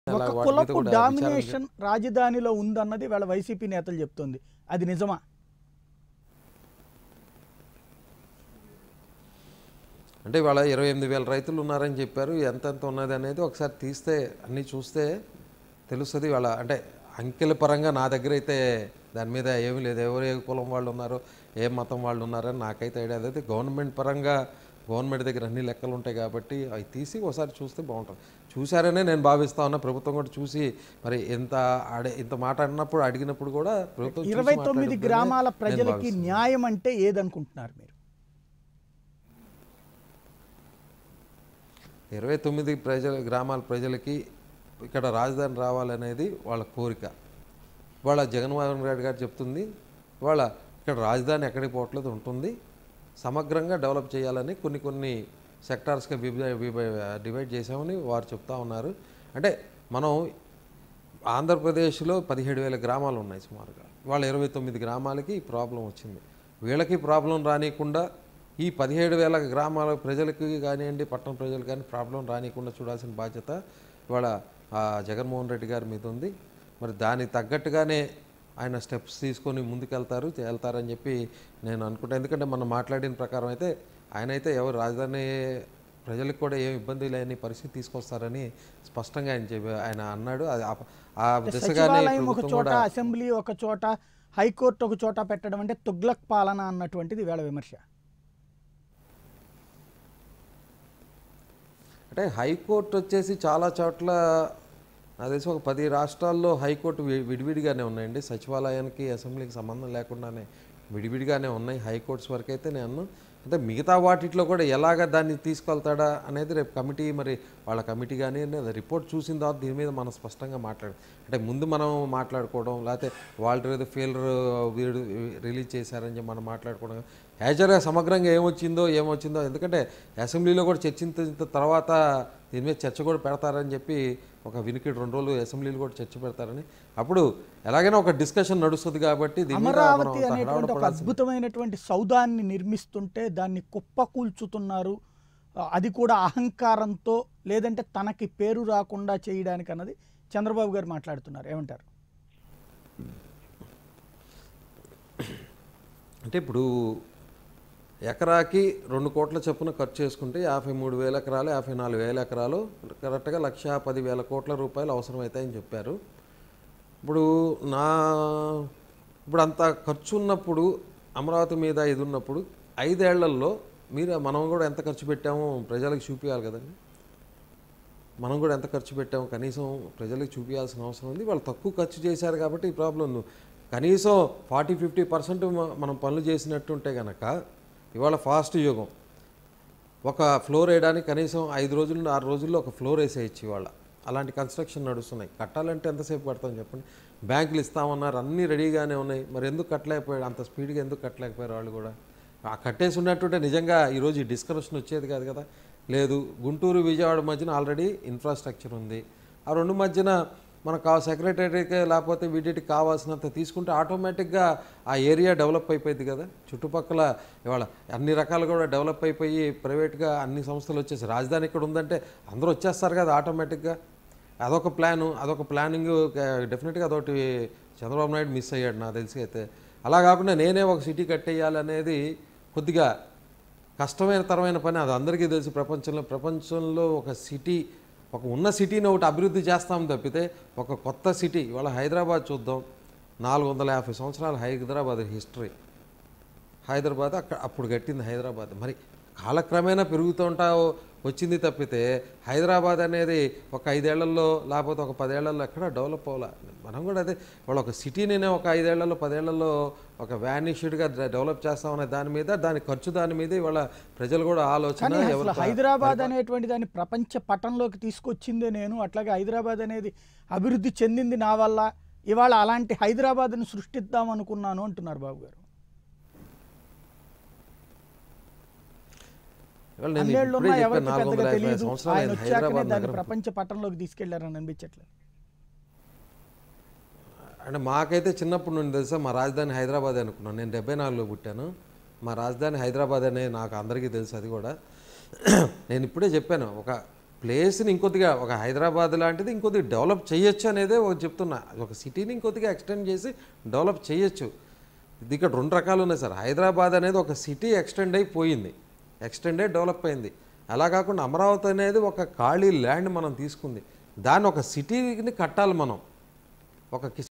అలా ఒక వాటి మీద కులపు కూడా విచారణ డామినేషన్ రాజధానిలో ఉందన్నది వాళ్ళ వైసీపీ నేతలు చెప్తోంది అది నిజమా అంటే ఇవాళ ఇరవై ఎనిమిది వేల రైతులు ఉన్నారని చెప్పారు ఎంతెంత ఉన్నది అనేది ఒకసారి తీస్తే అన్నీ చూస్తే తెలుస్తుంది వాళ్ళ అంటే అంకెల పరంగా నా దగ్గర అయితే దాని మీద ఏమీ లేదు ఎవరు ఏ కులం వాళ్ళు ఉన్నారో ఏ మతం వాళ్ళు ఉన్నారని నాకైతే ఐడియా లేదు గవర్నమెంట్ పరంగా గవర్నమెంట్ దగ్గర అన్ని లెక్కలు ఉంటాయి కాబట్టి అవి తీసి ఒకసారి చూస్తే బాగుంటుంది చూశారనే నేను భావిస్తా ఉన్నా ప్రభుత్వం కూడా చూసి మరి ఎంత ఆడే ఇంత మాట అన్నప్పుడు అడిగినప్పుడు కూడా ప్రభుత్వం చూసి ఇరవై తొమ్మిది మాట్లాడుతుందని గ్రామాల నేను ప్రజలకి భావిస్తున్నాను. న్యాయం అంటే ఏదనుకుంటున్నారు మీరు ఇరవై తొమ్మిది ప్రజల గ్రామాల ప్రజలకి ఇక్కడ రాజధాని రావాలనేది వాళ్ళ కోరిక వాళ్ళ జగన్మోహన్ రెడ్డి గారు చెప్తుంది వాళ్ళ ఇక్కడ రాజధాని ఎక్కడికి పోవట్లేదు ఉంటుంది సమగ్రంగా డెవలప్ చేయాలని కొన్ని కొన్ని సెక్టార్స్గా విభ విభ- డివైడ్ చేసామని వారు చెప్తా ఉన్నారు అంటే మనం ఆంధ్రప్రదేశ్లో పదిహేడు వేల గ్రామాలు ఉన్నాయి సుమారుగా వాళ్ళ ఇరవై తొమ్మిది గ్రామాలకి ఈ ప్రాబ్లం వచ్చింది వీళ్ళకి ప్రాబ్లం రానియకుండా ఈ పదిహేడు వేల గ్రామాల ప్రజలకి కానివ్వండి పట్టణ ప్రజలకు కానీ ప్రాబ్లం రానియకుండా చూడాల్సిన బాధ్యత ఇవాళ ఆ జగన్మోహన్ రెడ్డి గారి మీద ఉంది మరి దానికి తగ్గట్టుగానే ఆయన స్టెప్స్ తీసుకొని ముందుకెళ్తారు వెళ్తారని చెప్పి నేను అనుకుంటా ఎందుకంటే మనం మాట్లాడిన ప్రకారం అయితే ఆయన అయితే ఎవరు రాజధాని ప్రజలకు కూడా ఏం ఇబ్బంది లేని పరిస్థితి తీసుకొస్తారని స్పష్టంగా ఆయన చెప్పి ఆయన అన్నాడు అది ఆ- ఆ దిశగానే సచివాలయం ఒక ప్రభుత్వం చోట కూడా అసెంబ్లీ ఒక చోట హైకోర్టు ఒక చోట పెట్టడం అంటే తుగ్లక్ పాలన అన్నటువంటిది వేళ విమర్శ అంటే హైకోర్టు వచ్చేసి చాలా చోట్ల నాకు తెలిసి ఒక పది రాష్ట్రాల్లో హైకోర్టు వి- విడివిడిగానే ఉన్నాయండి సచివాలయానికి అసెంబ్లీకి సంబంధం లేకుండానే విడివిడిగానే ఉన్నాయి హైకోర్ట్స్ వరకు అయితే నేను అంటే మిగతా వాటిట్లో కూడా ఎలాగ దాన్ని తీసుకెళ్తాడా అనేది రేపు కమిటీ మరి వాళ్ళ కమిటీ కానీ రిపోర్ట్ చూసిన తర్వాత దీని మీద మనం స్పష్టంగా మాట్లాడు అంటే ముందు మనం మాట్లాడుకోవడం లేకపోతే వాళ్ళు ఏదో ఫెయిలర్ రిలీజ్ చేశారని చెప్పి మనం మాట్లాడుకోవడం యాజర్గా సమగ్రంగా ఏమొచ్చిందో ఏమొచ్చిందో ఎందుకంటే అసెంబ్లీలో కూడా చర్చించిన తర్వాత దీని మీద చర్చ కూడా పెడతారని చెప్పి ఒక వినికిడి రెండు రోజులు అసెంబ్లీలో కూడా చర్చ పెడతారని అప్పుడు ఎలాగైనా ఒక డిస్కషన్ నడుస్తుంది కాబట్టి దీని మీద మనం అమరావతి అంత అనేటువంటి ఒక హడావుడి అద్భుతమైనటువంటి సౌదాన్ని నిర్మిస్తుంటే దాన్ని కుప్పకూల్చుతున్నారు ఆ, అది కూడా అహంకారంతో లేదంటే తనకి పేరు రాకుండా చేయడానికి అన్నది చంద్రబాబు గారు మాట్లాడుతున్నారు ఏమంటారు అంటే ఇప్పుడు ఎకరాకి రెండు కోట్ల చొప్పున ఖర్చు చేసుకుంటే యాభై మూడు వేల ఎకరాలు యాభై నాలుగు వేల ఎకరాలు కరెక్ట్గా లక్ష పది వేల కోట్ల రూపాయలు అవసరమవుతాయని చెప్పారు ఇప్పుడు నా ఇప్పుడు అంత ఖర్చు ఉన్నప్పుడు అమరావతి మీద ఇది ఉన్నప్పుడు ఐదేళ్లలో మీరు మనం కూడా ఎంత ఖర్చు పెట్టామో ప్రజలకు చూపించాలి కదండి మనం కూడా ఎంత ఖర్చు పెట్టాము కనీసం ప్రజలకు చూపించాల్సిన అవసరం ఉంది వాళ్ళు తక్కువ ఖర్చు చేశారు కాబట్టి ఈ ప్రాబ్లం ఉంది. కనీసం ఫార్టీ ఫిఫ్టీ పర్సెంట్ మనం పనులు చేసినట్టుంటే కనుక ఇవాళ ఫాస్ట్ యుగం ఒక ఫ్లోర్ వేయడానికి కనీసం ఐదు రోజుల నుండి ఆరు రోజుల్లో ఒక ఫ్లోర్ వేసేయచ్చు ఇవాళ అలాంటి కన్స్ట్రక్షన్ నడుస్తున్నాయి కట్టాలంటే ఎంతసేపు పడతాం చెప్పండి బ్యాంకులు ఇస్తామన్నారు అన్నీ రెడీగానే ఉన్నాయి మరి ఎందుకు కట్టలేకపోయాడు అంత స్పీడ్గా ఎందుకు కట్టలేకపోయారు వాళ్ళు కూడా ఆ కట్టేసి ఉన్నట్టుంటే నిజంగా ఈరోజు ఈ డిస్కషన్ వచ్చేది కాదు కదా లేదు గుంటూరు విజయవాడ మధ్యన ఆల్రెడీ ఇన్ఫ్రాస్ట్రక్చర్ ఉంది ఆ రెండు మధ్యన మనకు కా సెక్రటరీకి లేకపోతే వీటికి కావాల్సినంత తీసుకుంటే ఆటోమేటిక్గా ఆ ఏరియా డెవలప్ అయిపోయింది కదా చుట్టుపక్కల ఇవాళ అన్ని రకాలు కూడా డెవలప్ అయిపోయి ప్రైవేట్గా అన్ని సంస్థలు వచ్చేసి రాజధాని ఇక్కడ ఉందంటే అందరూ వచ్చేస్తారు కదా ఆటోమేటిక్గా అదొక ప్లాను అదొక ప్లానింగ్ డెఫినెట్గా అదొకటి చంద్రబాబు నాయుడు మిస్ అయ్యాడు నాకు తెలిసి అయితే అలా కాకుండా నేనే ఒక సిటీ కట్టేయాలనేది కొద్దిగా కష్టమైన తరమైన పని అది అందరికీ తెలుసు ప్రపంచంలో ప్రపంచంలో ఒక సిటీ ఒక ఉన్న సిటీని ఒకటి అభివృద్ధి చేస్తాం తప్పితే ఒక కొత్త సిటీ ఇవాళ హైదరాబాద్ చూద్దాం నాలుగు వందల యాభై సంవత్సరాల హైదరాబాద్ హిస్టరీ హైదరాబాద్ అక్కడ అప్పుడు కట్టింది హైదరాబాద్ మరి కాలక్రమేణా పెరుగుతూ ఉంటా వచ్చింది తప్పితే హైదరాబాద్ అనేది ఒక ఐదేళ్లలో లేకపోతే ఒక పదేళ్లలో ఎక్కడ డెవలప్ అవ్వాల మనం కూడా అదే వాళ్ళు ఒక సిటీని ఒక ఐదేళ్లలో పదేళ్లలో ఒక వ్యానిష్డ్గా డెవలప్ చేస్తామనే దాని మీద దాని ఖర్చు దాని మీద ఇవాళ ప్రజలు కూడా ఆలోచన కానీ అసలు ఎవరు హైదరాబాద్ అనేటువంటి దాన్ని ప్రపంచ పటంలోకి తీసుకొచ్చిందే నేను అట్లాగే హైదరాబాద్ అనేది అభివృద్ధి చెందింది నా వల్ల ఇవాళ అలాంటి హైదరాబాద్ని సృష్టిద్దాం అనుకున్నాను అంటున్నారు బాబు గారు ఇవాళ నేను అన్నేళ్ళు ఇప్పుడే ఉన్నా చెప్పాను, ఎవరికి నాలుగు పెద్దగా వందల యాభై తెలియదు సంవత్సరాలు ఆయన అయింది వచ్చాకనే హైదరాబాద్ దాన్ని నగరం ప్రపంచ పటంలోకి తీసుకెళ్లారని అనిపించట్లేదు అంటే మాకైతే చిన్నప్పటి నుండి తెలుసా మా రాజధాని హైదరాబాద్ అనుకున్నాను నేను డెబ్బై నాలుగులో పుట్టాను మా రాజధాని హైదరాబాద్ అనే నాకు అందరికీ తెలుసు అది కూడా నేను ఇప్పుడే చెప్పాను ఒక ప్లేస్ని ఇంకొద్దిగా ఒక హైదరాబాద్ లాంటిది ఇంకొద్దిగా డెవలప్ చేయొచ్చు అనేదే ఒక చెప్తున్నా ఒక సిటీని ఇంకొద్దిగా ఎక్స్టెండ్ చేసి డెవలప్ చేయొచ్చు ఇది ఇక్కడ రెండు రకాలు ఉన్నాయి సార్ హైదరాబాద్ అనేది ఒక సిటీ ఎక్స్టెండ్ అయిపోయింది ఎక్స్టెండ్ అయి డెవలప్ అయింది అలా కాకుండా అమరావతి అనేది ఒక ఖాళీ ల్యాండ్ మనం తీసుకుంది దాన్ని ఒక సిటీని కట్టాలి మనం ఒక